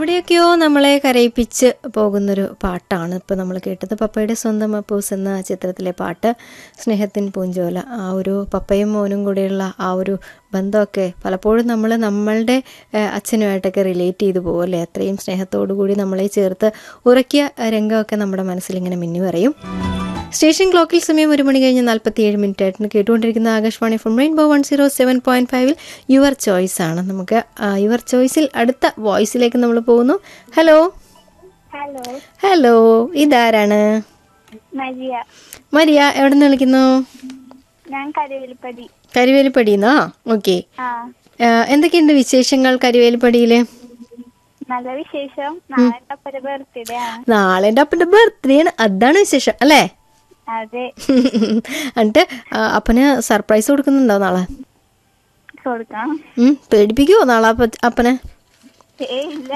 എവിടെയൊക്കെയോ നമ്മളെ കരയിപ്പിച്ച് പോകുന്നൊരു പാട്ടാണ് ഇപ്പോൾ നമ്മൾ കേട്ടത് പപ്പയുടെ സ്വന്തം അപ്പൂസ് എന്ന ചിത്രത്തിലെ പാട്ട് സ്നേഹത്തിൻ പൂഞ്ചോല ആ ഒരു പപ്പയും മോനും കൂടെയുള്ള ആ ഒരു ബന്ധമൊക്കെ പലപ്പോഴും നമ്മൾ നമ്മളുടെ ഏഹ്, അച്ഛനുമായിട്ടൊക്കെ റിലേറ്റ് ചെയ്തു പോകും അല്ലേ അത്രയും സ്നേഹത്തോടു കൂടി നമ്മളെ ചേർത്ത് ഉറക്കിയ രംഗമൊക്കെ നമ്മുടെ മനസ്സിൽ ഇങ്ങനെ മിന്നി പറയും സ്റ്റേഷൻ ക്ലോക്കിൽ സമയം ഒരു മണി കഴിഞ്ഞ് നാൽപ്പത്തിയേഴ് മിനിറ്റ് ആയിട്ട് കേട്ടുകൊണ്ടിരിക്കുന്ന Akashvani from Rainbow one zero seven point ഫൈവിൽ യുവർ ചോയ്സ് ആണ് നമുക്ക് യുവർ ചോയ്സിൽ അടുത്ത വോയിസിലേക്ക് നമ്മൾ പോകുന്നു ഹലോ ഹലോ ഹലോ ഇതാരാണ് മരിയ മരിയ എവിടെ നിന്ന് വിളിക്കുന്നു ഞാൻ കരുവിൽപ്പടി കരുവേലിപ്പടിന്നോ ഓക്കെ ആ എന്തൊക്കെയുണ്ട് വിശേഷങ്ങൾ കരുവേലിപ്പടിയിൽ നല്ല വിശേഷം നാളെ അപ്പര ബർത്ത്ഡേ ആണ് നാളെ എൻ്റെ അപ്പൻ്റെ ബർത്ത്ഡേ ആണ് അതാണ് വിശേഷം അല്ലേ അതെ എന്നിട്ട് ആ, അപ്പന് സർപ്രൈസ് കൊടുക്കുന്നുണ്ടോ നാളെ കൊടുക്കാം ഉം, പേടിപ്പിക്കുവോ നാളെ അപ്പ അപ്പനെ ഏ ഇല്ല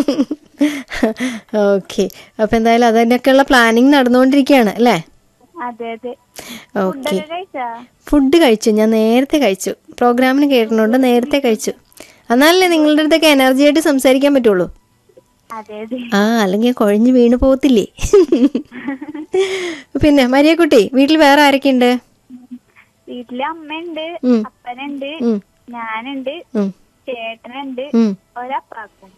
ഓക്കെ അപ്പൊ എന്തായാലും അതിനൊക്കെയുള്ള പ്ലാനിങ് നടന്നുകൊണ്ടിരിക്കുകയാണ് അല്ലേ അതെ അതെ ഓക്കെ ഫുഡൊക്കെ കഴിച്ചാ ഫുഡ് കഴിച്ചു ഞാൻ നേരത്തെ കഴിച്ചു പ്രോഗ്രാമിന് കേട്ടിട്ടുണ്ട് നേരത്തെ കഴിച്ചു എന്നാലല്ലേ നിങ്ങളുടെ അടുത്തൊക്കെ എനർജി ആയിട്ട് സംസാരിക്കാൻ പറ്റുള്ളൂ അതെ അതെ ആ അല്ലെങ്കിൽ കുഴഞ്ഞു വീണ് പോകത്തില്ലേ പിന്നെ മരിയക്കുട്ടി വീട്ടിൽ വേറെ ആരൊക്കെയുണ്ട് വീട്ടില് അമ്മയുണ്ട് ഉം. അപ്പനുണ്ട് ഉം, ഞാനുണ്ട് ഉം, ചേട്ടനുണ്ട് ഉം. ഒരപ്പാക്കും